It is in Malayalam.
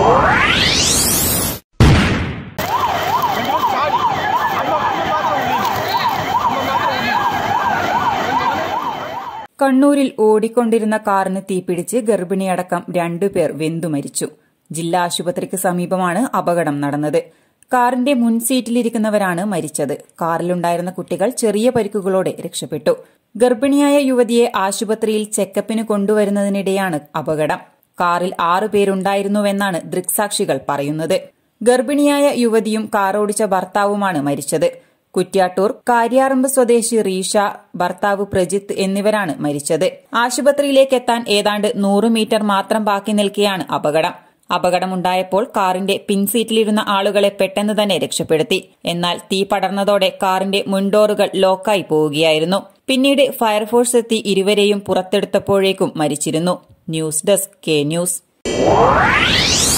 കണ്ണൂരിൽ ഓടിക്കൊണ്ടിരുന്ന കാറിന് തീപിടിച്ച് ഗർഭിണിയടക്കം രണ്ടുപേർ വെന്തുമരിച്ചു ജില്ലാ ആശുപത്രിക്ക് സമീപമാണ് അപകടം നടന്നത് കാറിന്റെ മുൻ സീറ്റിലിരിക്കുന്നവരാണ് മരിച്ചത് കാറിലുണ്ടായിരുന്ന കുട്ടികൾ ചെറിയ പരിക്കുകളോടെ രക്ഷപ്പെട്ടു ഗർഭിണിയായ യുവതിയെ ആശുപത്രിയിൽ ചെക്കപ്പിന് കൊണ്ടുവരുന്നതിനിടെയാണ് അപകടം കാറിൽ ആറുപേരുണ്ടായിരുന്നുവെന്നാണ് ദൃക്സാക്ഷികൾ പറയുന്നത് ഗർഭിണിയായ യുവതിയും കാറോടിച്ച ഭർത്താവുമാണ് മരിച്ചത് കുറ്റ്യാട്ടൂർ കാര്യാറമ്പ് സ്വദേശി റീഷ ഭർത്താവ് പ്രജിത്ത് എന്നിവരാണ് മരിച്ചത് ആശുപത്രിയിലേക്ക് എത്താൻ ഏതാണ്ട് നൂറ് മീറ്റർ മാത്രം ബാക്കി നിൽക്കെയാണ് അപകടം അപകടമുണ്ടായപ്പോൾ കാറിന്റെ പിൻസീറ്റിലിരുന്ന ആളുകളെ പെട്ടെന്ന് തന്നെ രക്ഷപ്പെടുത്തി എന്നാൽ തീ പടർന്നതോടെ കാറിന്റെ മുൻഡോറുകൾ ലോക്കായി പോവുകയായിരുന്നു പിന്നീട് ഫയർഫോഴ്സ് എത്തി ഇരുവരെയും പുറത്തെടുത്തപ്പോഴേക്കും മരിച്ചിരുന്നു ന്യൂസ് ഡെസ്ക് കെ ന്യൂസ്